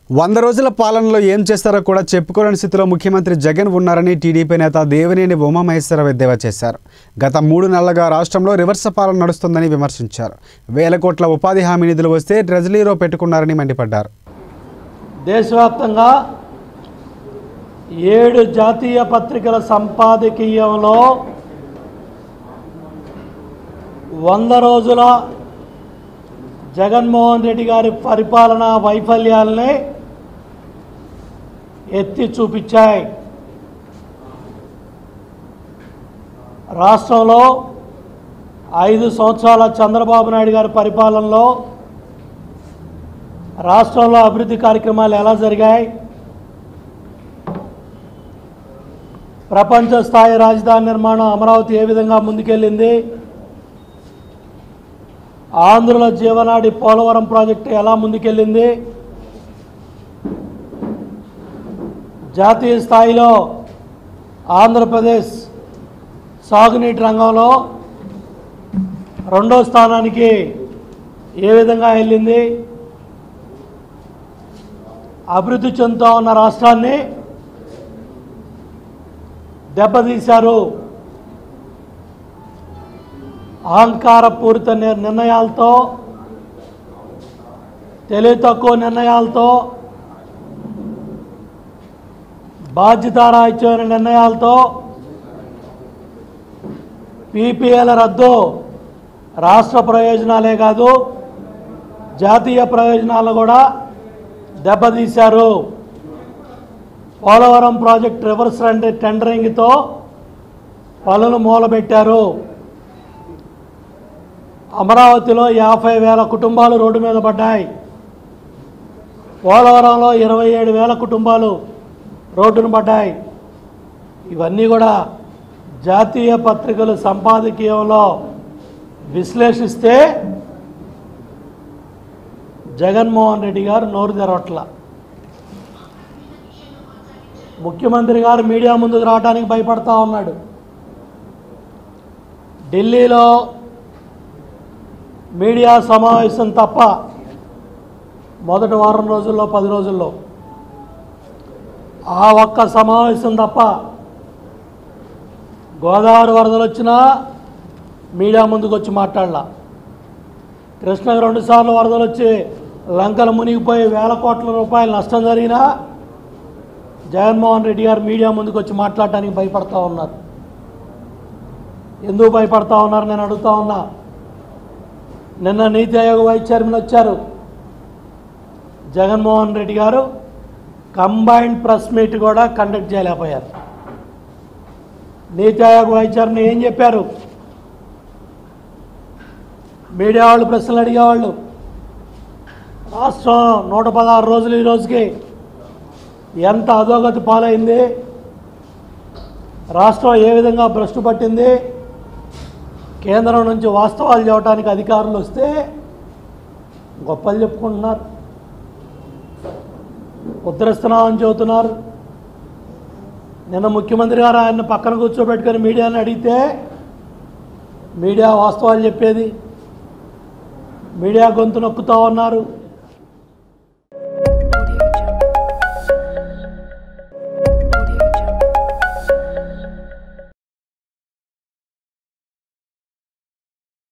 వంద రోజుల పాలనలో ఏం చేస్తారో కూడా చెప్పుకోలేని స్థితిలో ముఖ్యమంత్రి జగన్ ఉన్నారని టీడీపీ నేత దేవినేని ఉమామహేశ్వర ఎద్దేవా చేశారు గత మూడు నెలలుగా రాష్ట్రంలో రివర్స పాలన నడుస్తుందని విమర్శించారు వేల కోట్ల ఉపాధి హామీ నిధులు వస్తే ట్రెజరీలో పెట్టుకున్నారని మండిపడ్డారు దేశవ్యాప్తంగా ఏడు జాతీయ పత్రికల సంపాదకీయంలో వంద రోజుల జగన్మోహన్ రెడ్డి గారి పరిపాలన వైఫల్యాలని ఎత్తి చూపించాయి రాష్ట్రంలో ఐదు సంవత్సరాల చంద్రబాబు నాయుడు గారి పరిపాలనలో రాష్ట్రంలో అభివృద్ధి కార్యక్రమాలు ఎలా జరిగాయి ప్రపంచ స్థాయి రాజధాని నిర్మాణం అమరావతి ఏ విధంగా ముందుకెళ్ళింది ఆంధ్రుల జీవనాడి పోలవరం ప్రాజెక్టు ఎలా ముందుకెళ్ళింది జాతీయ స్థాయిలో ఆంధ్రప్రదేశ్ సాగునీటి రంగంలో రెండో స్థానానికి ఏ విధంగా వెళ్ళింది అభివృద్ధి చెందుతూ ఉన్న రాష్ట్రాన్ని దెబ్బతీశారు అహంకారపూరిత నిర్- నిర్ణయాలతో తెలివి తక్కువ నిర్ణయాలతో బాధ్యతారాహిత్యమైన నిర్ణయాలతో పీపీఎల రద్దు రాష్ట్ర ప్రయోజనాలే కాదు జాతీయ ప్రయోజనాలు కూడా దెబ్బతీశారు పోలవరం ప్రాజెక్ట్ రివర్స్ రండి టెండరింగ్తో పనులు మూలబెట్టారు అమరావతిలో యాభై వేల కుటుంబాలు రోడ్డు మీద పడ్డాయి పోలవరంలో ఇరవై ఏడు వేల కుటుంబాలు రోడ్డున పడ్డాయి ఇవన్నీ కూడా జాతీయ పత్రికలు సంపాదకీయంలో విశ్లేషిస్తే జగన్మోహన్ రెడ్డి గారు నోరు తెరవట్ల ముఖ్యమంత్రి గారు మీడియా ముందుకు రావడానికి భయపడతా ఉన్నాడు ఢిల్లీలో మీడియా సమావేశం తప్ప మొదటి వారం రోజుల్లో పది రోజుల్లో ఆ ఒక్క సమావేశం తప్ప గోదావరి వరదలు వచ్చినా మీడియా ముందుకు వచ్చి మాట్లాడలా కృష్ణకు రెండుసార్లు వరదలు వచ్చి లంకలు మునిగిపోయి వేల కోట్ల రూపాయలు నష్టం జరిగినా జగన్మోహన్ రెడ్డి గారు మీడియా ముందుకు వచ్చి మాట్లాడటానికి భయపడతా ఉన్నారు ఎందుకు భయపడతా ఉన్నారు నేను అడుగుతా ఉన్నా నిన్న నీతి ఆయోగ్ వైస్ చైర్మన్ వచ్చారు జగన్మోహన్ రెడ్డి గారు కంబైన్డ్ ప్రెస్ మీట్ కూడా కండక్ట్ చేయలేకపోయారు నీతి ఆయోగ్ వైస్ చైర్మన్ ఏం చెప్పారు మీడియా వాళ్ళు ప్రశ్నలు అడిగేవాళ్ళు రాష్ట్రం నూట పదహారు రోజులు ఈ రోజుకి ఎంత అధోగతి పాలైంది రాష్ట్రం ఏ విధంగా భ్రష్టు పట్టింది కేంద్రం నుంచి వాస్తవాలు చెప్పడానికి అధికారులు వస్తే గొప్పలు చెప్పుకుంటున్నారు ఉద్ధరిస్తున్నామని చెబుతున్నారు నిన్న ముఖ్యమంత్రి గారు ఆయన పక్కన కూర్చోబెట్టుకొని మీడియాని అడిగితే మీడియా వాస్తవాలు చెప్పేది మీడియా గొంతు నొక్కుతా ఉన్నారు